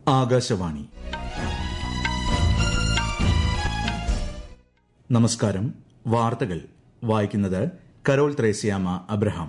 ആകാശവാണി നമസ്കാരം വാർത്തകൾ വായിക്കുന്നത് കരോൾ ത്രേസ്യാമ അബ്രഹാം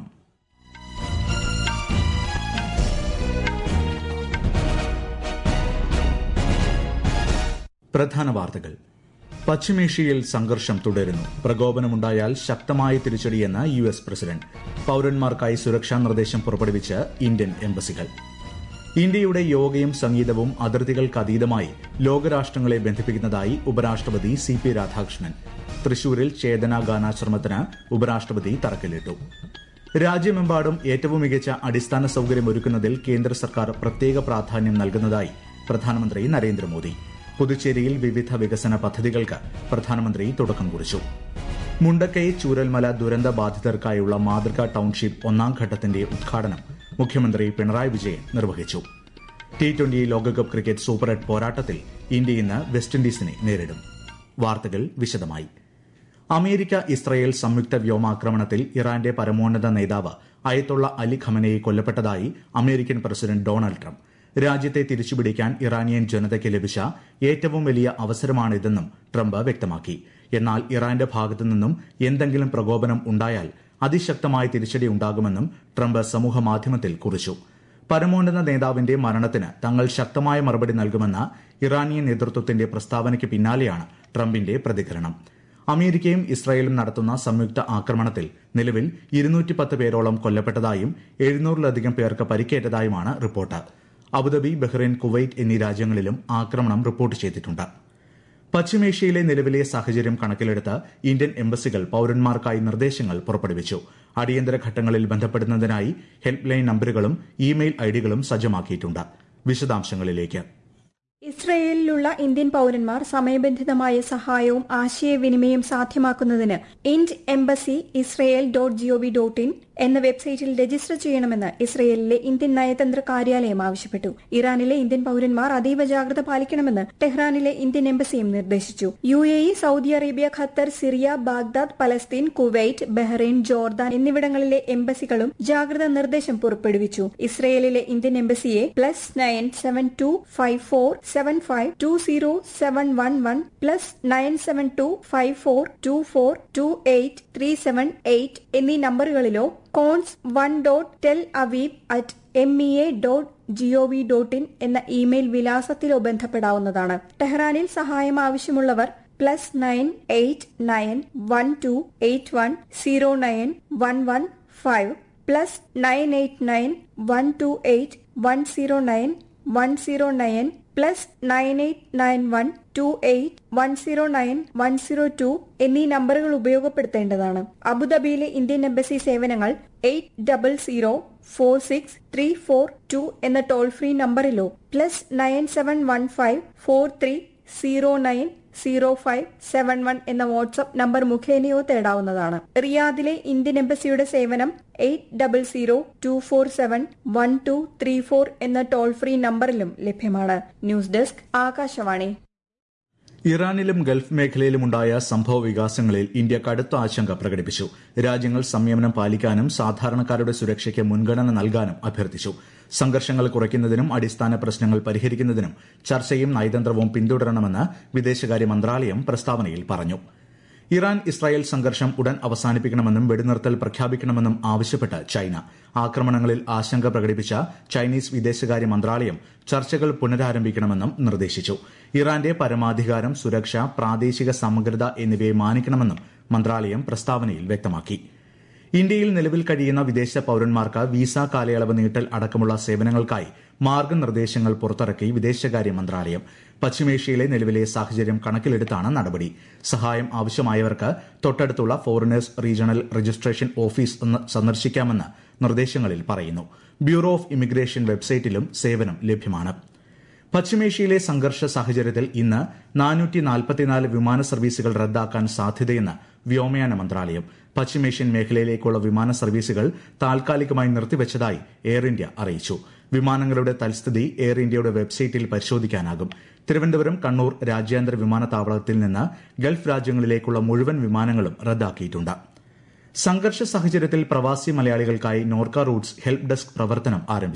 പ്രധാന വാർത്തകൾ പശ്ചിമേഷ്യയിൽ സംഘർഷം തുടരുന്നു പ്രകോപനമുണ്ടായാൽ ശക്തമായ തിരിച്ചടിയെന്ന് യു എസ് പ്രസിഡന്റ് പൌരന്മാർക്കായി സുരക്ഷാ നിർദ്ദേശം പുറപ്പെടുവിച്ച് ഇന്ത്യൻ എംബസികൾ ഇന്ത്യയുടെ യോഗയും സംഗീതവും അതിർത്തികൾക്കതീതമായി ലോകരാഷ്ട്രങ്ങളെ ബന്ധിപ്പിക്കുന്നതായി ഉപരാഷ്ട്രപതി സി പി രാധാകൃഷ്ണൻ തൃശൂരിൽ ചേതന ഗാനാശ്രമത്തിന് ഉപരാഷ്ട്രപതി തറക്കല്ലിട്ടു രാജ്യമെമ്പാടും ഏറ്റവും മികച്ച അടിസ്ഥാന സൌകര്യമൊരുക്കുന്നതിൽ കേന്ദ്ര സർക്കാർ പ്രത്യേക പ്രാധാന്യം നൽകുന്നതായി പ്രധാനമന്ത്രി നരേന്ദ്രമോദി പുതുച്ചേരിയിൽ വിവിധ വികസന പദ്ധതികൾക്ക് പ്രധാനമന്ത്രി തുടക്കം കുറിച്ചു മുണ്ടക്കൈ ചൂരൽമല ദുരന്ത ബാധിതർക്കായുള്ള മാതൃകാ ടൌൺഷിപ്പ് ഒന്നാം ഘട്ടത്തിന്റെ ഉദ്ഘാടനം മുഖ്യമന്ത്രി പിണറായി വിജയൻ നിർവഹിച്ചു ടി ട്വന്റി ലോകകപ്പ് ക്രിക്കറ്റ് സൂപ്പർ എട്ട് പോരാട്ടത്തിൽ ഇന്ത്യ ഇന്ന് വെസ്റ്റ് ഇൻഡീസിനെ നേരിടും വാർത്തകൾ വിശദമായി അമേരിക്ക ഇസ്രയേൽ സംയുക്ത വ്യോമാക്രമണത്തിൽ ഇറാന്റെ പരമോന്നത നേതാവ് അയത്തുള്ള അലി ഖമനയെ കൊല്ലപ്പെട്ടതായി അമേരിക്കൻ പ്രസിഡന്റ് ഡൊണാൾഡ് ട്രംപ് രാജ്യത്തെ തിരിച്ചുപിടിക്കാൻ ഇറാനിയൻ ജനതയ്ക്ക് ലഭിച്ച ഏറ്റവും വലിയ അവസരമാണിതെന്നും ട്രംപ് വ്യക്തമാക്കി എന്നാൽ ഇറാന്റെ ഭാഗത്തുനിന്നും എന്തെങ്കിലും പ്രകോപനം ഉണ്ടായാൽ അതിശക്തമായ തിരിച്ചടി ഉണ്ടാകുമെന്നും ട്രംപ് സമൂഹമാധ്യമത്തിൽ കുറിച്ചു പരമോന്നത നേതാവിന്റെ മരണത്തിന് തങ്ങൾ ശക്തമായ മറുപടി നൽകുമെന്ന ഇറാനിയൻ നേതൃത്വത്തിന്റെ പ്രസ്താവനയ്ക്ക് പിന്നാലെയാണ് ട്രംപിന്റെ പ്രതികരണം അമേരിക്കയും ഇസ്രായേലും നടത്തുന്ന സംയുക്ത ആക്രമണത്തിൽ നിലവിൽ ഇരുന്നൂറ്റിപ്പത്ത് പേരോളം കൊല്ലപ്പെട്ടതായും എഴുന്നൂറിലധികം പേർക്ക് പരിക്കേറ്റതായുമാണ് റിപ്പോർട്ട് അബുദാബി ബഹ്റൈൻ കുവൈറ്റ് എന്നീ രാജ്യങ്ങളിലും ആക്രമണം റിപ്പോർട്ട് ചെയ്തിട്ടുണ്ട് പശ്ചിമേഷ്യയിലെ നിലവിലെ സാഹചര്യം കണക്കിലെടുത്ത് ഇന്ത്യൻ എംബസികൾ പൌരന്മാർക്കായി നിർദ്ദേശങ്ങൾ പുറപ്പെടുവിച്ചു അടിയന്തര ഘട്ടങ്ങളിൽ ബന്ധപ്പെടുന്നതിനായി ഹെൽപ്പ് ലൈൻ നമ്പറുകളും ഇമെയിൽ ഐഡികളും സജ്ജമാക്കിയിട്ടുണ്ട് വിശദാംശങ്ങളിലേക്ക് ഇസ്രയേലിലുള്ള ഇന്ത്യൻ പൌരന്മാർ സമയബന്ധിതമായ സഹായവും ആശയവിനിമയം സാധ്യമാക്കുന്നതിന് ind embassy Israel dot G O V dot in എന്ന വെബ്സൈറ്റിൽ രജിസ്റ്റർ ചെയ്യണമെന്ന് ഇസ്രയേലിലെ ഇന്ത്യൻ നയതന്ത്ര കാര്യാലയം ആവശ്യപ്പെട്ടു ഇറാനിലെ ഇന്ത്യൻ പൌരന്മാർ അതീവ ജാഗ്രത പാലിക്കണമെന്ന് ടെഹ്റാനിലെ ഇന്ത്യൻ എംബസിയും നിർദ്ദേശിച്ചു U A E Saudi Arabia Qatar Syria Baghdad Palestine Kuwait Bahrain Jordan എന്നിവിടങ്ങളിലെ എംബസികളും ജാഗ്രതാ നിർദ്ദേശം പുറപ്പെടുവിച്ചു ഇസ്രയേലിലെ ഇന്ത്യൻ എംബസിയെ plus nine seven two five four seven five two zero seven one one plus nine seven two five four two four two eight three seven eight എന്നീ നമ്പറുകളിലോ cons one dot Tel Aviv at M E A dot G O V dot in എന്ന email വിലാസത്തിലോ ബന്ധപ്പെടാവുന്നതാണ് ടെഹ്റാനിൽ സഹായം ആവശ്യമുള്ളവർ plus nine eight nine one two eight one zero nine one one five plus nine eight nine one two eight one zero nine one zero nine plus nine eight nine one two eight one zero nine one zero two എന്നീ നമ്പറുകൾ ഉപയോഗപ്പെടുത്തേണ്ടതാണ് അബുദാബിയിലെ Indian embassy സേവനങ്ങൾ eight double zero four six three four two എന്ന toll free നമ്പറിലോ plus nine seven one five four three zero nine zero five seven one എന്ന WhatsApp number മുഖേനയോ തേടാവുന്നതാണ് റിയാദിലെ ഇന്ത്യൻ എംബസിയുടെ സേവനം eight double zero two four seven one two three four എന്ന toll free നമ്പറിലും ലഭ്യമാണ് ന്യൂസ് ഡെസ്ക് ആകാശവാണി ഇറാനിലും ഗൾഫ് മേഖലയിലുമുണ്ടായ സംഭവ വികാസങ്ങളിൽ ഇന്ത്യ കടുത്ത ആശങ്ക പ്രകടിപ്പിച്ചു രാജ്യങ്ങൾ സംയമനം പാലിക്കാനും സാധാരണക്കാരുടെ സുരക്ഷയ്ക്ക് മുൻഗണന നൽകാനും അഭ്യർത്ഥിച്ചു സംഘർഷങ്ങൾ കുറയ്ക്കുന്നതിനും അടിസ്ഥാന പ്രശ്നങ്ങൾ പരിഹരിക്കുന്നതിനും ചർച്ചയും നയതന്ത്രവും പിന്തുടരണമെന്ന് വിദേശകാര്യ മന്ത്രാലയം പ്രസ്താവനയിൽ പറഞ്ഞു ഇറാൻ ഇസ്രായേൽ സംഘർഷം ഉടൻ അവസാനിപ്പിക്കണമെന്നും വെടിനിർത്തൽ പ്രഖ്യാപിക്കണമെന്നും ആവശ്യപ്പെട്ട് ചൈന ആക്രമണങ്ങളിൽ ആശങ്ക പ്രകടിപ്പിച്ച ചൈനീസ് വിദേശകാര്യ മന്ത്രാലയം ചർച്ചകൾ പുനരാരംഭിക്കണമെന്നും നിർദ്ദേശിച്ചു ഇറാന്റെ പരമാധികാരം സുരക്ഷ പ്രാദേശിക സമഗ്രത എന്നിവയെ മാനിക്കണമെന്നും മന്ത്രാലയം പ്രസ്താവനയിൽ വ്യക്തമാക്കി ഇന്ത്യയിൽ നിലവിൽ കഴിയുന്ന വിദേശ പൌരന്മാർക്ക് വിസ കാലയളവ് നീട്ടൽ അടക്കമുള്ള സേവനങ്ങൾക്കായി മാർഗനിർദ്ദേശങ്ങൾ പുറത്തിറക്കി വിദേശകാര്യ മന്ത്രാലയം പശ്ചിമേഷ്യയിലെ നിലവിലെ സാഹചര്യം കണക്കിലെടുത്താണ് നടപടി സഹായം ആവശ്യമായവർക്ക് തൊട്ടടുത്തുള്ള ഫോറിനേഴ്സ് റീജിയണൽ രജിസ്ട്രേഷൻ ഓഫീസ് സന്ദർശിക്കാമെന്ന് നിർദ്ദേശങ്ങളിൽ പറയുന്നു ബ്യൂറോ ഓഫ് ഇമിഗ്രേഷൻ വെബ്സൈറ്റിലും സേവനം ലഭ്യമാണ് പശ്ചിമേഷ്യയിലെ സംഘർഷ സാഹചര്യത്തിൽ ഇന്ന് നാനൂറ്റി നാൽപ്പത്തിനാല് വിമാന സർവീസുകൾ റദ്ദാക്കാൻ സാധ്യതയെന്ന് വ്യോമയാന മന്ത്രാലയം പശ്ചിമേഷ്യൻ മേഖലയിലേക്കുള്ള വിമാന സർവീസുകൾ താൽക്കാലികമായി നിർത്തിവച്ചതായി എയർ ഇന്ത്യ അറിയിച്ചു വിമാനങ്ങളുടെ തൽസ്ഥിതി എയർ ഇന്ത്യയുടെ വെബ്സൈറ്റിൽ പരിശോധിക്കാനാകും തിരുവനന്തപുരം കണ്ണൂർ രാജ്യാന്തര വിമാനത്താവളത്തിൽ നിന്ന് ഗൾഫ് രാജ്യങ്ങളിലേക്കുള്ള മുഴുവൻ വിമാനങ്ങളും റദ്ദാക്കിയിട്ടുണ്ട് സംഘർഷ സാഹചര്യത്തിൽ പ്രവാസി മലയാളികൾക്കായി നോർക്ക റൂട്ട്സ് ഹെൽപ്പ് ഡെസ്ക് പ്രവർത്തനം ആരംഭിച്ചു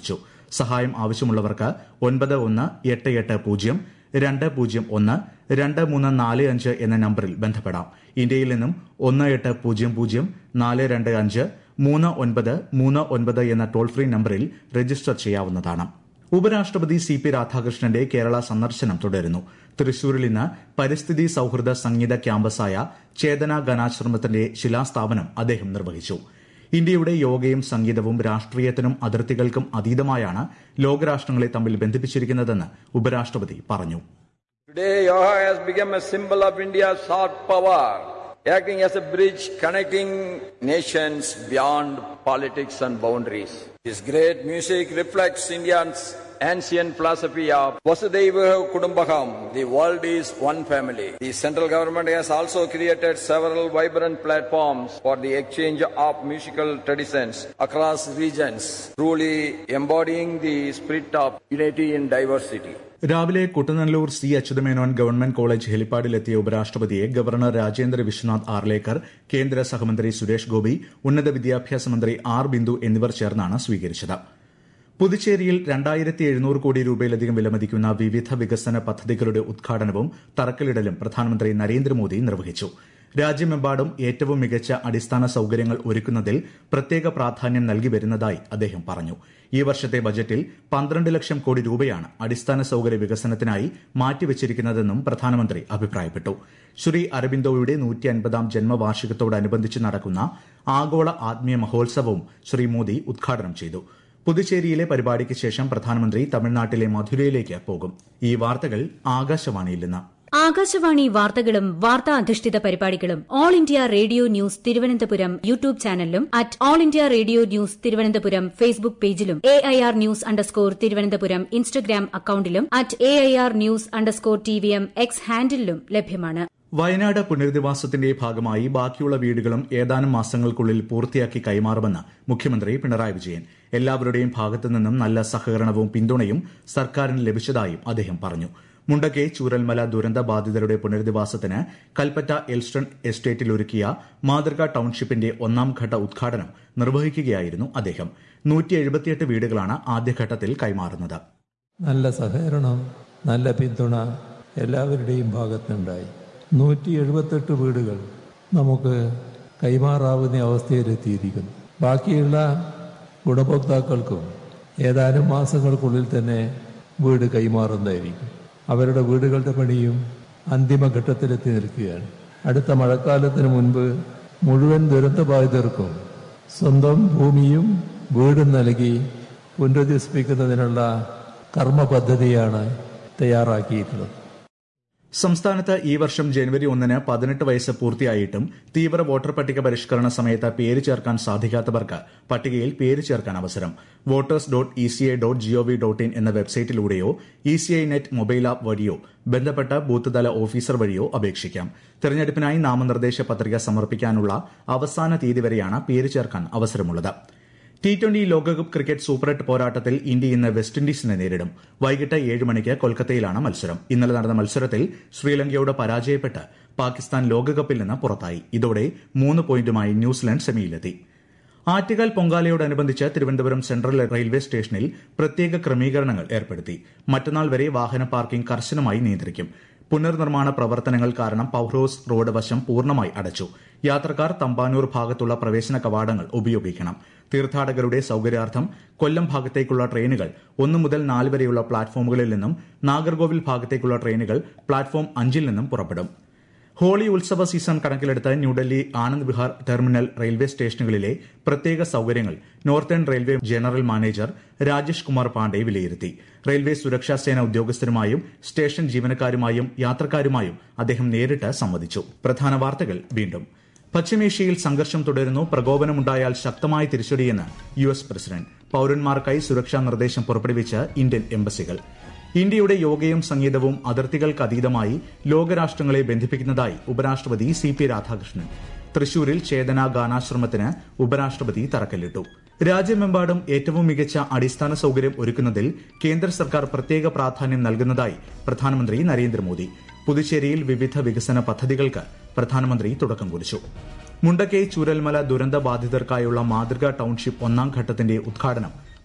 സഹായം ആവശ്യമുള്ളവർക്ക് ഒൻപത് ഒന്ന് എട്ട് എട്ട് പൂജ്യം രണ്ട് പൂജ്യം ഒന്ന് രണ്ട് മൂന്ന് നാല് അഞ്ച് എന്ന നമ്പറിൽ ബന്ധപ്പെടാം ഇന്ത്യയിൽ നിന്നും ഒന്ന് എട്ട് പൂജ്യം പൂജ്യം നാല് രണ്ട് അഞ്ച് മൂന്ന് ഒൻപത് മൂന്ന് ഒൻപത് എന്ന ടോൾ ഫ്രീ നമ്പറിൽ രജിസ്റ്റർ ചെയ്യാവുന്നതാണ് ഉപരാഷ്ട്രപതി സി പി രാധാകൃഷ്ണന്റെ കേരള സന്ദർശനം തുടരുന്നു തൃശൂരിൽ ഇന്ന് പരിസ്ഥിതി സൌഹൃദ സംഗീത ക്യാമ്പസായ ചേതന ഗനാശ്രമത്തിന്റെ ശിലാസ്ഥാപനം അദ്ദേഹം നിർവഹിച്ചു ഇന്ത്യയുടെ യോഗയും സംഗീതവും രാഷ്ട്രീയത്തിനും അതിർത്തികൾക്കും അതീതമായാണ് ലോകരാഷ്ട്രങ്ങളെ തമ്മിൽ ബന്ധിപ്പിച്ചിരിക്കുന്നതെന്ന് ഉപരാഷ്ട്രപതി പറഞ്ഞു Today, yoga has become a symbol of India's soft power, acting as a bridge connecting nations beyond politics and boundaries. This great music reflects India's ancient philosophy of Vasudhaiva Kudumbakam, the world is one family. The central government has also created several vibrant platforms for the exchange of musical traditions across regions, truly embodying the spirit of unity in diversity. രാവിലെ Kuttanellur C Achuthamenon government college ഹെലിപ്പാഡിലെത്തിയ ഉപരാഷ്ട്രപതിയെ governor Rajendra Vishwanath Arlekar കേന്ദ്ര സഹമന്ത്രി സുരേഷ് ഗോപി ഉന്നത വിദ്യാഭ്യാസ മന്ത്രി R Bindu എന്നിവർ ചേർന്നാണ് സ്വീകരിച്ചത് പുതുച്ചേരിയിൽ രണ്ടായിരത്തി എഴുന്നൂറ് കോടി രൂപയിലധികം വിലമതിക്കുന്ന വിവിധ വികസന പദ്ധതികളുടെ ഉദ്ഘാടനവും തറക്കല്ലിടലും പ്രധാനമന്ത്രി നരേന്ദ്രമോദി നിർവഹിച്ചു രാജ്യമെമ്പാടും ഏറ്റവും മികച്ച അടിസ്ഥാന സൌകര്യങ്ങൾ ഒരുക്കുന്നതിൽ പ്രത്യേക പ്രാധാന്യം നൽകി വരുന്നതായി അദ്ദേഹം പറഞ്ഞു ഈ വർഷത്തെ ബജറ്റിൽ പന്ത്രണ്ട് ലക്ഷം കോടി രൂപയാണ് അടിസ്ഥാന സൌകര്യ വികസനത്തിനായി മാറ്റിവച്ചിരിക്കുന്നതെന്നും പ്രധാനമന്ത്രി അഭിപ്രായപ്പെട്ടു ശ്രീ അരബിന്ദോയുടെ നൂറ്റി അൻപതാം ജന്മവാർഷികത്തോടനുബന്ധിച്ച് നടക്കുന്ന ആഗോള ആത്മീയ മഹോത്സവവും ശ്രീ മോദി ഉദ്ഘാടനം ചെയ്തു പുതുച്ചേരിയിലെ പരിപാടിക്ക് ശേഷം പ്രധാനമന്ത്രി തമിഴ്നാട്ടിലെ മധുരയിലേക്ക് പോകും ഈ വാർത്തകൾ ആകാശവാണിയിൽ നിന്ന് ആകാശവാണി വാർത്തകളും വാർത്താ അധിഷ്ഠിത പരിപാടികളും all India radio news Thiruvananthapuram YouTube ചാനലിലും at all India radio news Thiruvananthapuram Facebook പേജിലും A I R news underscore Thiruvananthapuram Instagram അക്കൌണ്ടിലും at A I R news underscore T V M X ഹാൻഡിലും ലഭ്യമാണ് വയനാട് പുനരധിവാസത്തിന്റെ ഭാഗമായി ബാക്കിയുള്ള വീടുകളും ഏതാനും മാസങ്ങൾക്കുള്ളിൽ പൂർത്തിയാക്കി കൈമാറുമെന്ന് മുഖ്യമന്ത്രി പിണറായി വിജയൻ എല്ലാവരുടെയും ഭാഗത്തുനിന്നും നല്ല സഹകരണവും പിന്തുണയും സർക്കാരിന് ലഭിച്ചതായും അദ്ദേഹം പറഞ്ഞു മുണ്ടക്കെ ചൂരൽമല ദുരന്ത ബാധിതരുടെ പുനരധിവാസത്തിന് കൽപ്പറ്റ എൽസ്റ്റൺ എസ്റ്റേറ്റിൽ ഒരുക്കിയ മാതൃക ടൌൺഷിപ്പിന്റെ ഒന്നാം ഘട്ട ഉദ്ഘാടനം നിർവഹിക്കുകയായിരുന്നു അദ്ദേഹം നൂറ്റി എഴുപത്തിയെട്ട് വീടുകളാണ് ആദ്യഘട്ടത്തിൽ കൈമാറുന്നത് നല്ല സഹകരണം നല്ല പിന്തുണ എല്ലാവരുടെയും ഭാഗത്തുനിന്നുണ്ടായി നൂറ്റി എഴുപത്തെട്ട് വീടുകൾ നമുക്ക് കൈമാറാവുന്ന അവസ്ഥയിലെത്തിയിരിക്കുന്നു ബാക്കിയുള്ള ഗുണഭോക്താക്കൾക്കും ഏതാനും മാസങ്ങൾക്കുള്ളിൽ തന്നെ വീട് കൈമാറുന്നതായിരിക്കും അവരുടെ വീടുകളുടെ പണിയും അന്തിമഘട്ടത്തിലെത്തി നിൽക്കുകയാണ് അടുത്ത മഴക്കാലത്തിന് മുൻപ് മുഴുവൻ ദുരന്തബാധിതർക്കും സ്വന്തം ഭൂമിയും വീടും നൽകി പുനരധിവസിപ്പിക്കുന്നതിനുള്ള കർമ്മ പദ്ധതിയാണ് തയ്യാറാക്കിയിട്ടുള്ളത് സംസ്ഥാനത്ത് ഈ വർഷം ജനുവരി ഒന്നിന് പതിനെട്ട് വയസ്സ് പൂർത്തിയായിട്ടും തീവ്ര വോട്ടർ പട്ടിക പരിഷ്കരണ സമയത്ത് പേര് ചേർക്കാൻ സാധിക്കാത്തവർക്ക് പട്ടികയിൽ പേര് ചേർക്കാൻ അവസരം voters dot E C I dot G O V dot in എന്ന വെബ്സൈറ്റിലൂടെയോ E C I net mobile app വഴിയോ ബന്ധപ്പെട്ട ബൂത്ത് തല ഓഫീസർ വഴിയോ അപേക്ഷിക്കാം തെരഞ്ഞെടുപ്പിനായി നാമനിർദ്ദേശ പത്രിക സമർപ്പിക്കാനുള്ള അവസാന തീയതി വരെയാണ് പേര് ചേർക്കാൻ അവസരമുള്ളത് ടി ട്വന്റി ലോകകപ്പ് ക്രിക്കറ്റ് സൂപ്പർ എട്ട് പോരാട്ടത്തിൽ ഇന്ത്യ ഇന്ന് വെസ്റ്റ് ഇൻഡീസിനെ നേരിടും വൈകിട്ട് ഏഴ് മണിക്ക് കൊൽക്കത്തയിലാണ് മത്സരം ഇന്നലെ നടന്ന മത്സരത്തിൽ ശ്രീലങ്കയോട് പരാജയപ്പെട്ട് പാകിസ്ഥാൻ ലോകകപ്പിൽ നിന്ന് പുറത്തായി ഇതോടെ മൂന്ന് പോയിന്റുമായി ന്യൂസിലൻഡ് സെമിയിലെത്തി ആറ്റുകാൽ പൊങ്കാലയോടനുബന്ധിച്ച് തിരുവനന്തപുരം സെൻട്രൽ റെയിൽവേ സ്റ്റേഷനിൽ പ്രത്യേക ക്രമീകരണങ്ങൾ ഏർപ്പെടുത്തി മറ്റന്നാൾ വരെ വാഹന പാർക്കിംഗ് കർശനമായി നിയന്ത്രിക്കും പുനർനിർമ്മാണ പ്രവർത്തനങ്ങൾ കാരണം പൌറോസ് റോഡ് വശം പൂർണ്ണമായി അടച്ചു യാത്രക്കാർ തമ്പാനൂർ ഭാഗത്തുള്ള പ്രവേശന കവാടങ്ങൾ ഉപയോഗിക്കണം തീർത്ഥാടകരുടെ സൌകര്യാർത്ഥം കൊല്ലം ഭാഗത്തേക്കുള്ള ട്രെയിനുകൾ ഒന്നു മുതൽ നാല് വരെയുള്ള പ്ലാറ്റ്ഫോമുകളിൽ നിന്നും നാഗർകോവിൽ ഭാഗത്തേക്കുള്ള ട്രെയിനുകൾ പ്ലാറ്റ്ഫോം അഞ്ചിൽ നിന്നും പുറപ്പെടും ഹോളി ഉത്സവ സീസൺ കണക്കിലെടുത്ത് ന്യൂഡൽഹി ആനന്ദ് വിഹാർ ടെർമിനൽ റെയിൽവേ സ്റ്റേഷനുകളിലെ പ്രത്യേക സൌകര്യങ്ങൾ northern railway general manager Rajesh Kumar Pandey വിലയിരുത്തി റെയിൽവേ സുരക്ഷാ സേന ഉദ്യോഗസ്ഥരുമായും സ്റ്റേഷൻ ജീവനക്കാരുമായും യാത്രക്കാരുമായും അദ്ദേഹം നേരിട്ട് സംവദിച്ചു പ്രധാന വാർത്തകൾ വീണ്ടും പശ്ചിമേഷ്യയിൽ സംഘർഷം തുടരുന്നു പ്രകോപനമുണ്ടായാൽ ശക്തമായ തിരിച്ചടിയെന്ന് യു എസ് പ്രസിഡന്റ് പൌരന്മാർക്കായി സുരക്ഷാ നിർദ്ദേശം പുറപ്പെടുവിച്ച് ഇന്ത്യൻ എംബസികൾ ഇന്ത്യയുടെ യോഗയും സംഗീതവും അതിർത്തികൾക്കതീതമായി ലോകരാഷ്ട്രങ്ങളെ ബന്ധിപ്പിക്കുന്നതായി ഉപരാഷ്ട്രപതി സി പി രാധാകൃഷ്ണൻ തൃശൂരിൽ ചേതന ഗാനാശ്രമത്തിന് ഉപരാഷ്ട്രപതി തറക്കല്ലിട്ടു രാജ്യമെമ്പാടും ഏറ്റവും മികച്ച അടിസ്ഥാന സൌകര്യം ഒരുക്കുന്നതിൽ കേന്ദ്ര സർക്കാർ പ്രത്യേക പ്രാധാന്യം നൽകുന്നതായി പ്രധാനമന്ത്രി നരേന്ദ്രമോദി പുതുച്ചേരിയിൽ വിവിധ വികസന പദ്ധതികൾക്ക് പ്രധാനമന്ത്രി തുടക്കം കുറിച്ചു മുണ്ടക്കൈ ചൂരൽമല ദുരന്ത ബാധിതർക്കായുള്ള മാതൃകാ ടൌൺഷിപ്പ് ഒന്നാം ഘട്ടത്തിന്റെ ഉദ്ഘാടനം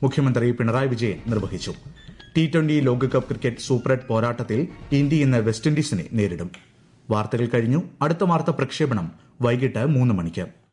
മുഖ്യമന്ത്രി പിണറായി വിജയൻ നിർവഹിച്ചു ടി ട്വന്റി ലോകകപ്പ് ക്രിക്കറ്റ് സൂപ്പർ എട്ട് പോരാട്ടത്തിൽ ഇന്ത്യ ഇന്ന് വെസ്റ്റ് ഇൻഡീസിനെ നേരിടും വാർത്തകൾ കഴിഞ്ഞു അടുത്ത വാർത്ത പ്രക്ഷേപണം വൈകിട്ട് മൂന്ന് മണിക്ക്